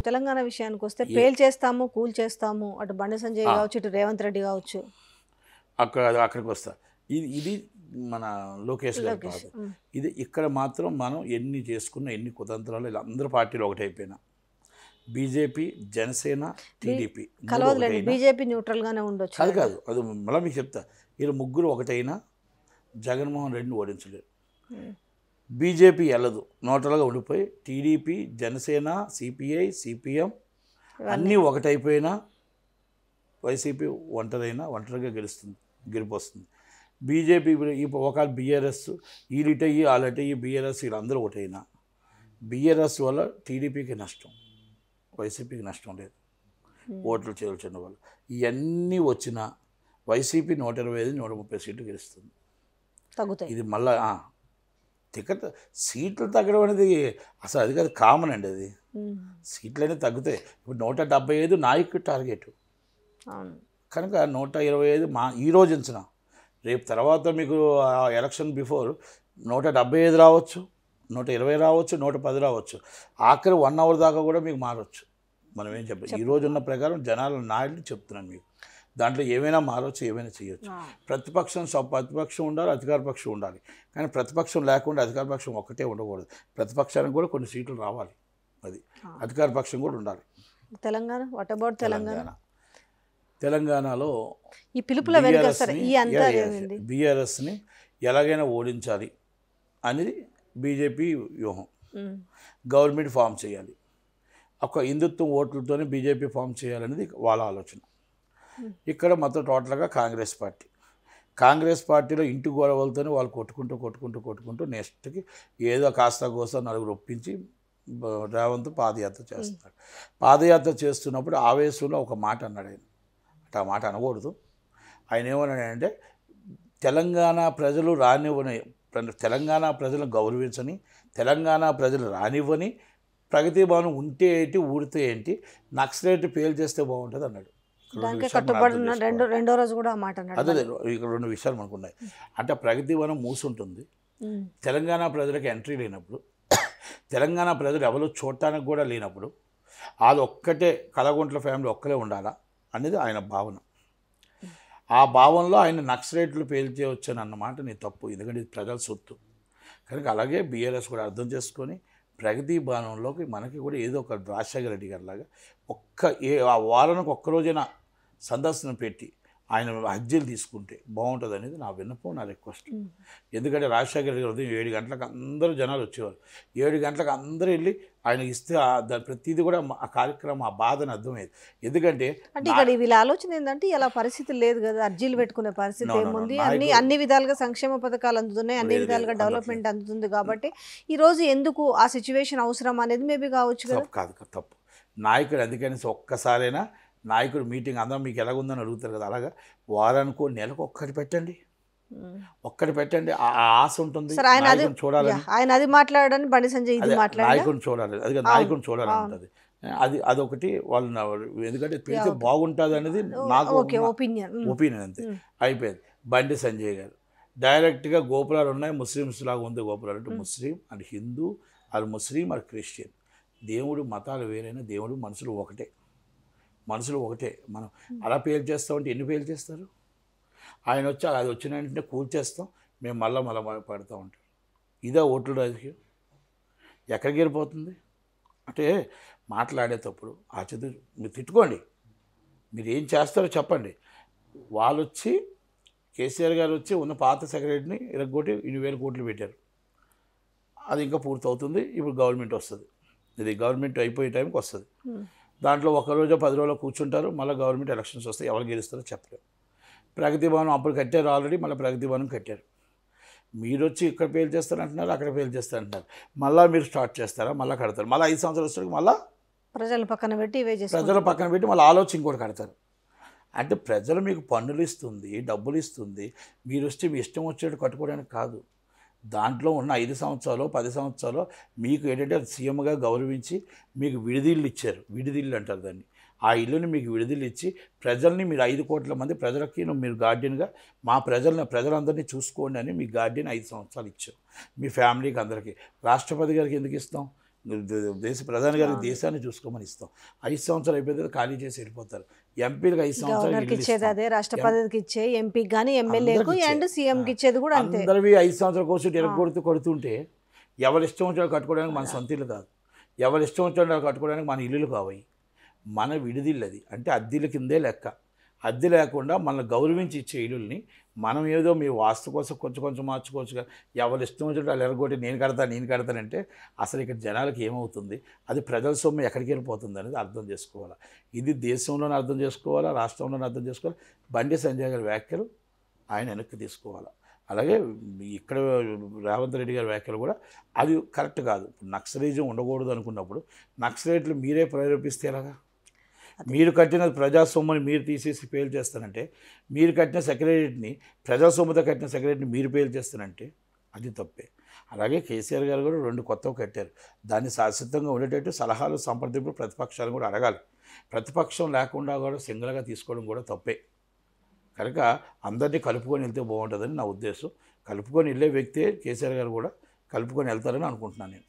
తెలంగాణ విషయానికి వస్తే పేల్ చేస్తాము కూల్ చేస్తాము అటు బండి సంజయ్ ఆ. కావచ్చు ఇటు రేవంత్ రెడ్డి కావచ్చు అక్కడ అక్కడికి వస్తా ఇది ఇది మన లోకేష్ గారి లోకేష్ బాధ ఉమ్. ఇది ఇక్కడ మాత్రం మనం ఎన్ని చేసుకున్నా ఎన్ని కుతంత్రాలు ఇలా అందరు పార్టీలు ఒకటైపోయినా బీజేపీ జనసేన టీడీపీ మూడు కలవదులేండి ఒకటైనా- బీజేపీ న్యూట్రల్ గానే ఉండొచ్చు కాదు కాదు అది మళ్ళీ మీకు చెప్తా వీళ్ళు ముగ్గురు ఒకటైనా జగన్మోహన్ రెడ్డిని ఓడించలేరు ఉమ్. బీజేపీ వెళ్ళదు నోటలుగా ఉండిపోయి టీడీపీ జనసేన సిపిఐ సిపిఎం అన్నీ ఒకటైపోయినా వైసీపీ ఒంటరైనా ఒంటరిగా గెలుస్తుంది గెలిపొస్తుంది బీజేపీ ఇప్పుడు ఈ ఒకవేళ బీఆర్ఎస్ వీళ్ళిటయ్యి వాళ్ళటయ్యి బీఆర్ఎస్ వీళ్ళందరూ ఒకటైనా బీఆర్ఎస్ వల్ల టీడీపీకి నష్టం వైసీపీకి నష్టం లేదు ఉమ్. ఓట్లు చేర్చిన వాళ్ళు ఇవన్నీ వచ్చినా వైసీపీ నూట ఇరవై ఐదు నూట ముప్పై సీట్లు గెలుస్తుంది తగ్గుతాయి ఇది మళ్ళా ఆ, టికెట్ సీట్లు తగ్గడం అనేది అసలు అది కాదు కామన్ అండి అది ఉమ్. సీట్లు అనేది తగ్గుతాయి ఇప్పుడు నూట డెబ్బై ఐదు నాయకు టార్గెట్ అవును కనుక నూట ఇరవై ఐదు మా ఈ రోజు ఉంచిన రేపు తర్వాత మీకు ఆ ఎలక్షన్ బిఫోర్ నూట డెబ్బై ఐదు రావచ్చు నూట ఇరవై రావచ్చు నూట పది రావచ్చు ఆఖరి వన్ అవర్ దాకా కూడా మీకు మారవచ్చు మనం ఏం చెప్పాలి ఈ రోజు ఉన్న ప్రకారం జనాల నాయకులు చెప్తున్నాను మీకు దాంట్లో ఏమైనా మారవచ్చు ఏమైనా చేయొచ్చు ఆ. ప్రతిపక్షం స- ప్రతిపక్షం ఉండాలి అధికార పక్షం ఉండాలి కానీ ప్రతిపక్షం లేకుండా అధికార పక్షం ఒక్కటే ఉండకూడదు ప్రతిపక్షానికి కూడా కొన్ని సీట్లు రావాలి అది ఆ. అధికార పక్షం కూడా ఉండాలి తెలంగాణ వాట్ అబౌట్ తెలంగాణ తెలంగాణ తెలంగాణలో ఈ పిలుపుల వెనుక సరే ఈ అంతా ఏమైంది బీఆర్ఎస్ని ఎలాగైనా ఓడించాలి అనేది బీజేపీ వ్యూహం ఉమ్. గవర్నమెంట్ ఫామ్ చేయాలి ఒక హిందుత్వం ఓట్లతోనే బీజేపీ ఫామ్ చేయాలనేది వాళ్ళ ఆలోచన ఇక్కడ మొత్తం టోటల్గా కాంగ్రెస్ పార్టీ కాంగ్రెస్ పార్టీలో ఇంటి గొడవలతోనే వాళ్ళు కొట్టుకుంటూ కొట్టుకుంటూ కొట్టుకుంటూ నెక్స్ట్కి ఏదో కాస్త కోస్త నలుగురు ఒప్పించి బ- రేవంత్ పాదయాత్ర చేస్తున్నాడు పాదయాత్ర చేస్తున్నప్పుడు ఆవేశంలో ఒక మాట అన్నాడు ఆయన అంటే ఆ మాట అనకూడదు ఆయన ఏమన్నాడంటే తెలంగాణ ప్రజలు రానివ్వని ప్ర- తెలంగాణ ప్రజలను గౌరవించని తెలంగాణ ప్రజలు రానివ్వని ప్రగతి భవనం ఉంటే ఏంటి ఊడితే ఏంటి నక్సలైట్ పేలు చేస్తే బాగుంటుంది అన్నాడు ఇక్కడ రెండు దానికే విషయాలు మనం కట్టుబడి అర్థం ఉన్న చేసుకోవాలి. రెండో రెండో రోజు కూడా ఆ మాట అన్నాడు అదే అదే, ఇక్కడ రెండు విషయాలు మనకు ఉన్నాయి అంటే ప్రగతి వనం మూసుంటుంది ఉమ్. తెలంగాణ ప్రజలకు ఎంట్రీ లేనప్పుడు తెలంగాణ ప్రజలు ఎవరు చూడటానికి కూడా లేనప్పుడు అది ఒక్కటే కలగుంట్ల ఫ్యామిలీ ఒక్కలే ఉండాలా అనేది ఆయన భావన ఆ భావనలో ఆయన నక్సలైట్లు పేల్చేయవచ్చని అన్నమాట నీ తప్పు ఎందుకంటే ఇది ప్రజల సొత్తు కనుక అలాగే బీఆర్ఎస్ కూడా అర్థం చేసుకొని ప్రగతి భవనంలోకి మనకి కూడా ఏదో ఒక రాజశేఖర రెడ్డి గారి లాగా ఒక్క ఏ ఆ వారానికి ఒక్కరోజైనా సందర్శన పెట్టి ఆయన హజ్జీలు తీసుకుంటే బాగుంటుంది అనేది నా విన్నపం నా రిక్వెస్ట్ ఉమ్. ఎందుకంటే రాజశేఖర రెడ్డి గారు ఉదయం ఏడు గంటలకు అందరూ జనాలు వచ్చేవారు ఏడు గంటలకు అందరూ వెళ్ళి ఆయన ఇస్తే ఆ- దాని ప్రతిదీ కూడా మా- ఆ కార్యక్రమం ఆ బాధని అర్థమయ్యేది ఎందుకంటే అంటే ఇక్కడ వీళ్ళ ఆలోచన ఏంటంటే ఇలా పరిస్థితి లేదు కదా అర్జీలు పెట్టుకునే పరిస్థితి No, no, no. ఏముంది నాయకుడు- అన్ని అన్ని విధాలుగా సంక్షేమ పథకాలు అందుతున్నాయి అన్ని లేదు, లేదు, విధాలుగా అందట్లేదు. డెవలప్మెంట్ అందుతుంది కాబట్టి ఈ రోజు ఎందుకు ఆ సిచ్యువేషన్ అవసరం అనేది మేబీ కావచ్చు కదా తప్పు కాదు కాదు, తప్పు నాయకుడు అందుకని ఒక్కసారైనా నాయకుడు మీటింగ్ అందరం మీకు ఎలాగుందని అడుగుతారు కదా అలాగా వారానికో నెలకు ఒక్కటి పెట్టండి ఉమ్. ఒక్కటి పెట్టండి ఆ ఆ ఆశ ఉంటుంది సరే ఆయన అది నాయకుడిని చూడాలని యా, ఆయన అది మాట్లాడని బండి సంజయ్ ఇది అదే మాట్లాడారు నాయకుడిని చూడాలి అది కాదు, నాయకుడిని చూడాలని ఉంటుంది అది అదొకటి వాళ్ళు నా- ఎందుకంటే పెడితే ఓకే. బాగుంటుంది అనేది నాకు ఓకే నా- ఒపీనియన్ ఒపీనియన్ అంతే మ్. అయిపోయింది బండి సంజయ్ గారు డైరెక్ట్గా గోపురాలు ఉన్నాయి ముస్లిమ్స్ లాగా ఉంది గోపురాలు అంటే ముస్లిం అండ్ హిందూ అది ముస్లిం అది క్రిస్టియన్ దేవుడు మతాలు వేరైనా దేవుడు మనుషులు ఒకటే మనుషులు ఒకటే మనం అలా పేరు చేస్తామంటే ఎన్ని పేరు చేస్తారు ఆయన వచ్చి అది వచ్చిన వెంటనే కూల్చేస్తాం మేము మళ్ళీ మళ్ళీ పడతా ఉంటాం ఇదే ఓట్లు రాజకీయం ఎక్కడికి వెళ్ళిపోతుంది అంటే మాట్లాడేటప్పుడు ఆ చదువు మీరు తిట్టుకోండి మీరు ఏం చేస్తారో చెప్పండి వాళ్ళు వచ్చి కేసీఆర్ గారు వచ్చి ఉన్న పాత సెక్రటరీని ఇరగొట్టి ఇన్ని వేల కోట్లు పెట్టారు అది ఇంకా పూర్తవుతుంది ఇప్పుడు గవర్నమెంట్ వస్తుంది ఇది గవర్నమెంట్ అయిపోయే టైంకి వస్తుంది దాంట్లో ఒక రోజు పది రోజులు కూర్చుంటారు మళ్ళీ గవర్నమెంట్ ఎలక్షన్స్ వస్తాయి ఎవరు గెలుస్తారో చెప్పలేరు ప్రగతి భవనం అప్పుడు కట్టారు ఆల్రెడీ మళ్ళీ ప్రగతి భవనం కట్టారు మీరు వచ్చి ఇక్కడ పేలు చేస్తారంటున్నారు అక్కడ పేలు చేస్తారంటున్నారు మళ్ళీ మీరు స్టార్ట్ చేస్తారా మళ్ళీ కడతారు మళ్ళీ ఐదు సంవత్సరాలు వచ్చేసరికి మళ్ళీ ప్రజల పక్కన పెట్టి ఇవే ప్రజల చేస్తారు పక్కన పెట్టి మళ్ళీ ఆలోచన ఇంకోటి కడతారు అంటే ప్రజలు మీకు పన్నులు ఇస్తుంది డబ్బులు ఇస్తుంది మీరు వస్తే మీ ఇష్టం వచ్చేట్టు కట్టుకోవడానికి కాదు దాంట్లో ఉన్న ఐదు సంవత్సరాలు పది సంవత్సరాలు మీకు ఏంటంటే సీఎంగా గౌరవించి మీకు విడిదిల్లు ఇచ్చారు విడిదిల్లు అంటారు దాన్ని ఆ ఇల్లుని మీకు విడుదల ఇచ్చి ప్రజల్ని మీరు ఐదు కోట్ల మంది ప్రజలకి మీరు గార్డియన్గా మా ప్రజల్ని ప్రజలందరినీ చూసుకోండి అని మీ గార్డియన్ ఐదు సంవత్సరాలు ఇచ్చారు మీ ఫ్యామిలీకి అందరికీ రాష్ట్రపతి గారికి ఎందుకు ఇస్తాం ద- దేశ ప్రధాని గారికి దేశాన్ని చూసుకోమని ఇస్తాం ఐదు సంవత్సరాలు అయిపోతే ఖాళీ చేసి వెళ్ళిపోతారు ఎంపీలకు ఐదు సంవత్సరాలు గవర్నర్కి ఇల్లు ఇచ్చేది ఇస్తాం. అదే రాష్ట్రపతికి ఇచ్చే ఎంపీకి కానీ ఎమ్మెల్యేకు అందరికి అండ్ ఇచ్చే. సీఎంకి ఇచ్చేది కూడా అంతే అందరివి ఐదు సంవత్సరాల కోసం ఎరగొడుతూ కొడుతుంటే ఎవరి ఇష్టం వచ్చినట్టు కట్టుకోవడానికి మన సొంత ఇల్లు కాదు ఎవరి ఇష్టం వచ్చినట్టు కట్టుకోవడానికి మన ఇల్లులు కావాలి మన విడిదిల్లది అంటే అద్దెల కిందే లెక్క అద్దె లేకుండా మనల్ని గౌరవించి ఇచ్చే ఇల్లుల్ని మనం ఏదో మీ వాస్తు కోసం కొంచెం కొంచెం మార్చుకోవచ్చు కదా ఎవరి ఇష్టం వచ్చినట్టు వాళ్ళు ఎరగొట్టి నేను కడతాను నేను కడతానంటే అసలు ఇక్కడ జనాలకు ఏమవుతుంది అది ప్రజల సొమ్ము ఎక్కడికి వెళ్ళిపోతుంది అనేది అర్థం చేసుకోవాలి ఇది దేశంలోనే అర్థం చేసుకోవాలా రాష్ట్రంలోనే అర్థం చేసుకోవాలి బండి సంజయ్ గారి వ్యాఖ్యలు ఆయన వెనక్కి తీసుకోవాలి అలాగే ఇక్కడ రేవంత్ రెడ్డి గారి వ్యాఖ్యలు కూడా అది కరెక్ట్ కాదు నక్సలిజం ఉండకూడదు అనుకున్నప్పుడు నక్సలైట్లు మీరే ప్రేరేపిస్తే ఎలాగా మీరు కట్టిన ప్రజా సొమ్ముని మీరు తీసేసి పేలు చేస్తానంటే మీరు కట్టిన సెక్రటరీని ప్రజా సొమ్ముతో కట్టిన సెక్రటరీని మీరు పేలు చేస్తానంటే అది తప్పే అలాగే కేసీఆర్ గారు కూడా రెండు కొత్తవి కట్టారు దాన్ని శాశ్వతంగా ఉండేటట్టు సలహాలు సంప్రదింపులు ప్రతిపక్షాలు కూడా అడగాలి ప్రతిపక్షం లేకుండా కూడా సింగిల్గా తీసుకోవడం కూడా తప్పే కనుక అందరినీ కలుపుకొని వెళ్తే బాగుంటుందని నా ఉద్దేశం కలుపుకొని వెళ్ళే వ్యక్తే కేసీఆర్ గారు కూడా కలుపుకొని వెళ్తారని అనుకుంటున్నాను నేను